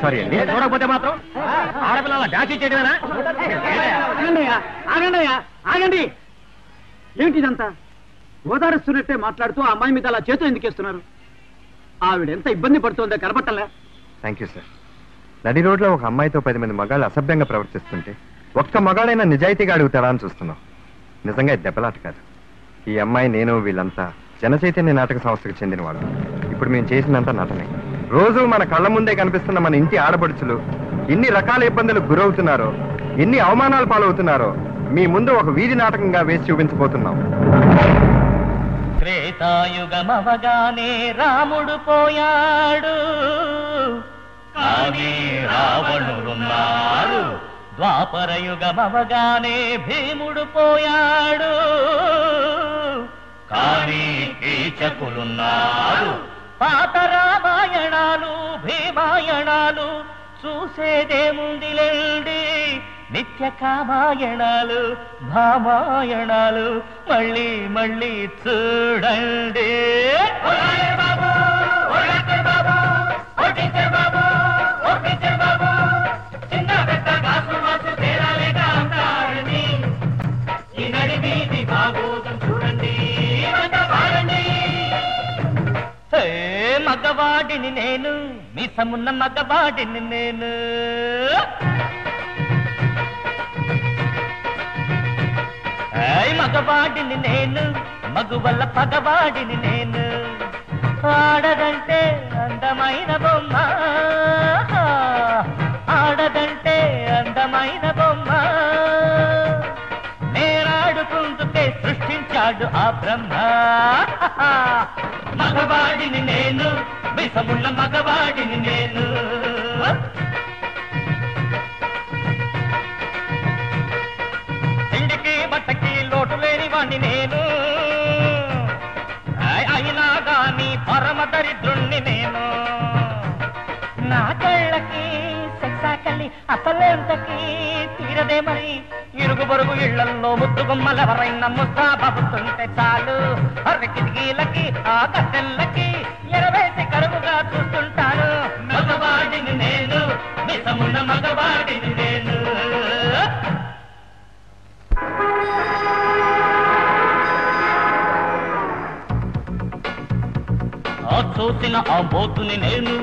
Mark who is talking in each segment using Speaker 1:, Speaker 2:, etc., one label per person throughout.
Speaker 1: Sorry అండి
Speaker 2: చూడకపోతే మాత్రం ఆడపిల్లల డాన్స్ చేయడమేనా
Speaker 3: ఆగండి అయ్యా, ఆగండి అయ్యా, ఆగండి ఏమిటి ఇదంతా ఓదారుస్తున్నట్టే మాట్లాడుతూ ఆ అమ్మాయి మీద అలా చేతులు ఎందుకు వేస్తున్నారు ఆవిడ ఎంత ఇబ్బంది పడుతుందో కనబట్టలే
Speaker 1: థ్యాంక్ యూ సార్ నడి రోడ్లో ఒక అమ్మాయితో పది మంది మగాళ్ళు అసభ్యంగా ప్రవర్తిస్తుంటే ఒక్క మగాడైనా నిజాయితీగా అడుగుతాడా అని చూస్తున్నాం నిజంగా ఇది దెబ్బలాట కాదు ఈ అమ్మాయి నేను వీళ్ళంతా జనచైతన్య నాటక సంస్థకు చెందినవాడు ఇప్పుడు మేము చేసినంత నటనే రోజు మన కళ్ళ ముందే కనిపిస్తున్న మన ఇంటి ఆడపడుచులు ఎన్ని రకాల ఇబ్బందులకు గురవుతున్నారో ఎన్ని అవమానాలు పాలవుతున్నారో మీ ముందు ఒక వీధి నాటకంగా వేసి చూపించబోతున్నాం
Speaker 4: త్రేతాయుగమవగానే రాముడు పోయాడు కానీ రావణుడున్నాడు ద్వాపర యుగమవగానే భీముడు పోయాడు కానీ కీచకులున్నారు పాత రామాయణాలు భీమాయణాలు చూసేదేముందిలేండి నిత్య కామాయణాలు భామాయణాలు మళ్ళీ మళ్ళీ చూడండి హే, మగవాడిని నేను మీసమున్న మగవాడిని నేను ఏయ్ మగవాడిని నేను మగువల్ల పగవాడిని నేను ఆడదంటే అందమైన బొమ్మ ఆడదంటే అందమైన బొమ్మ నేనాడుకుందుకే సృష్టించాడు ఆ బ్రహ్మ మగవాడిని నేను విషమున్న మగవాడిని నేను తిండికి బట్టకి లోటు లేని వాణ్ణి నేను ఆయ్ అయినా గాని పరమ దరిద్రుణ్ణి నేను నా కళ్ళకి సెక్సాకల్లి అసలేంతకి తీరదే మరి ఇరుగు పొరుగు ఇళ్లల్లో ముద్దు గుమ్మలెవరైనా ముస్తాబుతుంటే చాలు అర్ర కిటికీలకి ఆ కట్టెల్లకి ఎరవేసి కరువుగా చూస్తుంటాను మగవాడిని నేను నిజమున్న మగవాడిని నేను ఆ చూసిన ఆ బోతుని నేను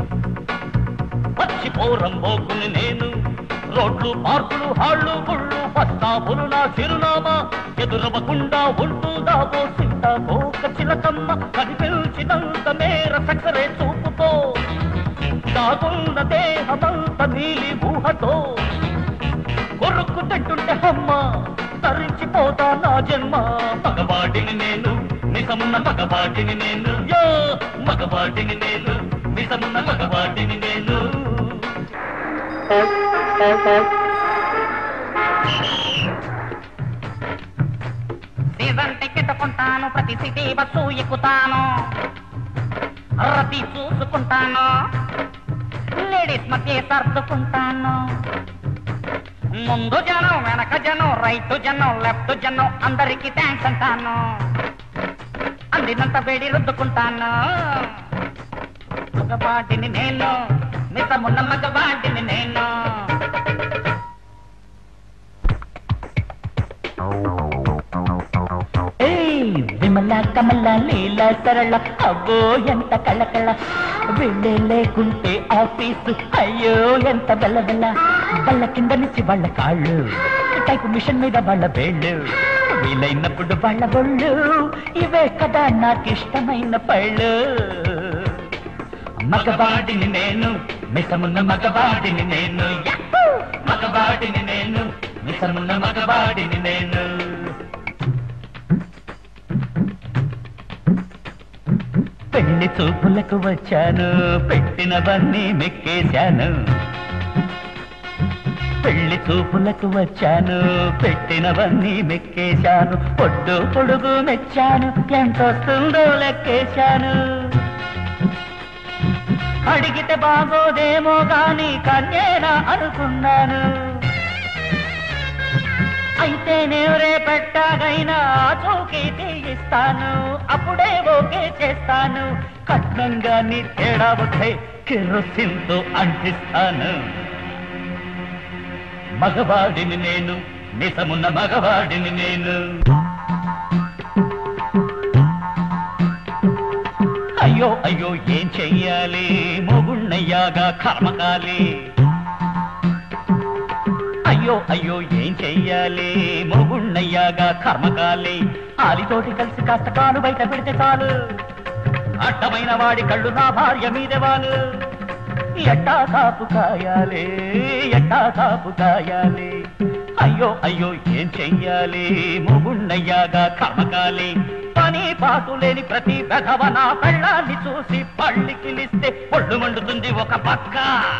Speaker 4: పచ్చి పౌరం బోకుని నేను రోడ్లు పార్కులు హాళ్ళు గుళ్ళు బస్తాపులు నా చిరునామా ఎదురవ్వకుండా ఉంటుందా ఓ సింత కోక చిలకమ్మ కనిపించినంత మేర సక్కరే చూపుతో దాగున్న దేహమంత నీలి ఊహతో కొరుక్కు తింటుంటే అమ్మ తరించిపోతా నా జన్మ మగవాడిని నేను నిజమున్న మగవాడిని నేను యో మగవాడిని నేను నిజమున్న మగవాడిని నేను సీజన్ టికెట్ కొంటాను ప్రతి సిటీ బస్సు ఎక్కుతాను రతి చూసుకుంటాను లేడీస్ మధ్య సర్దుకుంటాను ముందు జనం వెనక జనం రైట్ జనం లెఫ్ట్ జనం అందరికి థ్యాంక్స్ అంటాను అందినంత వేడి రుద్దుకుంటాను మగవాడిని నేను నిజమున్న మగవాడిని నేను ఏయ్, విమల కమల లీల సరళ అవ్వో ఎంత కళకళ వెళ్ళే లేకుంటే ఆఫీసు అయ్యో ఎంత బల్ల బల్ల బల్ల కింద నుంచి వాళ్ళ కాళ్ళు టైపు మిషన్ మీద వాళ్ళ వేళ్ళు వీలైనప్పుడు వాళ్ళ బొళ్ళు ఇవే కదా నాకు ఇష్టమైన పళ్ళు మగవాడిని నేను మిసమున్న మగవాడిని నేను యాహూ! మగవాడిని నేను మిసమున్న మగవాడిని నేను పెళ్లి చూపులకు వచ్చాను పెట్టినవన్నీ మెక్కేశాను పెళ్లి చూపులకు వచ్చాను పెట్టినవన్నీ మెక్కేశాను పొడ్డు పొడుగు మెచ్చాను ఎంత వస్తుందో లెక్కేశాను అడిగితే బాగోదేమో గాని కన్యేనా అనుకున్నాను అయితే నేను రేపెట్టాగైనా చూకి తీయిస్తాను అప్పుడే ఓకే చేస్తాను కట్నంగా నీ తేడా వస్తే కిరోసిన్తో అంటిస్తాను మగవాడిని నేను నిజమున్న మగవాడిని నేను అయ్యో అయ్యో ఏం చెయ్యాలి మొగుణ్ణయ్యాగా కర్మకాలి అయ్యో అయ్యో ఏం చెయ్యాలి మొగుణ్ణయ్యాగా కర్మకాలి ఆలితోటి కలిసి కాస్త కాలు బయట పెడితే చాలు అడ్డమైన వాడి కళ్ళు నా భార్య మీదే వాళ్ళు ఎట్టా కాపు కాయాలి ఎట్టా కాపు కాయాలి అయ్యో అయ్యో ఏం చెయ్యాలి మొగుణ్ణయ్యాగా కర్మకాలి పని పాటు లేని ప్రతి వెధవ నా పెళ్ళాన్ని చూసి పళ్ళికిలిస్తే ఒళ్ళు మండుతుంది ఒక పక్క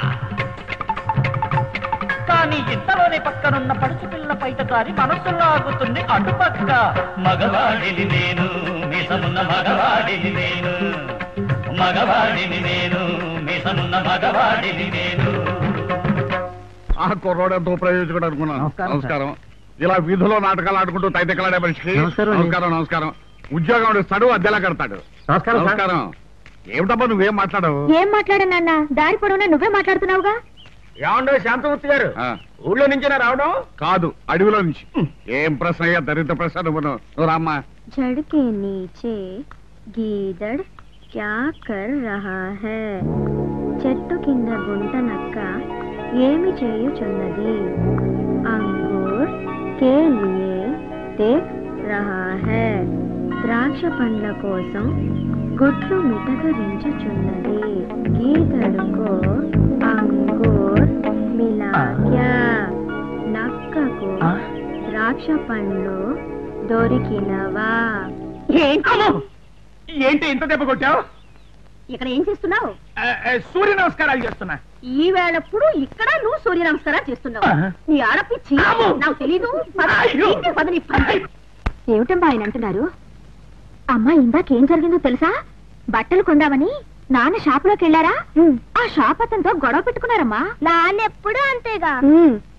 Speaker 4: కానీ ఇంతలోనే పక్కనున్న పడుచు పిల్ల పైట కారి మనస్సు లాగుతుంది అటుపక్క మగవాడిని నేను మీసమున్న మగవాడిని నేను మగవాడిని నేను మీసమున్న మగవాడిని నేను
Speaker 5: ఆ కుర్రోడు ఎంతో ప్రయోజకుడు అనుకున్నాను
Speaker 3: నమస్కారం,
Speaker 5: నమస్కారం ఇలా వీధిలో నాటకాలు ఆడుకుంటూ తైతకలాడే మనిషికి
Speaker 3: నమస్కారం అండి.
Speaker 5: నమస్కారం నమస్కారం ఉద్యోగం ఇస్తాడు అద్దెలా కడతాడు
Speaker 3: నమస్కారం సార్.
Speaker 5: నమస్కారం ఏమిటమ్మా నువ్వేం మాట్లాడవు
Speaker 6: ఏం మాట్లాడనన్నా దారి పొడవునా నువ్వే మాట్లాడుతున్నావుగా
Speaker 2: ఏమండో శాంతమూర్తి గారు
Speaker 5: ఆ,
Speaker 2: ఊళ్ళో నుంచేనా రావడం
Speaker 5: కాదు అడవిలో నుంచి ఏం ప్రశ్న అయ్యా దరిద్ర ప్రశ్న నువ్వు నువ్వు రామ్మా
Speaker 6: जड़ के नीचे గీదడ్ క్యా కర్ రహా హై చెట్టు కింద గుంట నక్క ఏమి చేయుచున్నది అంగూర్ కే లియే దేఖ్ రహా హై ద్రాక్ష పండ్ల కోసం గుడ్లు మిటకరించుచున్నది గీదడుకో అంగూర్ మిలా క్యా నక్కకు ద్రాక్ష పండ్లు దొరికినవా
Speaker 2: అమ్మో! ఏంటి ఇంత దెబ్బ కొట్టావు
Speaker 6: ఇక్కడ ఏం చేస్తున్నావు
Speaker 2: ఆ, ఆ, సూర్య నమస్కారాలు చేస్తున్నా
Speaker 6: ఈ వేళప్పుడు ఇక్కడ నువ్వు సూర్య నమస్కారం చేస్తున్నావు
Speaker 2: ఆహా.
Speaker 6: నీ ఆడపిచ్చి
Speaker 2: అమ్మో!
Speaker 6: నాకు తెలీదు పద,
Speaker 2: అయ్యో!
Speaker 6: ఇంటికి పద నీ పని. ఏమిటమ్మా ఆయన అంటున్నారు అమ్మా ఇందాకేం జరిగిందో తెలుసా బట్టలు కొందామని నాన్న షాప్ లోకి వెళ్ళారా ఆ షాప్ అతనితో గొడవ పెట్టుకున్నారమ్మా నాన్నెప్పుడు అంతేగా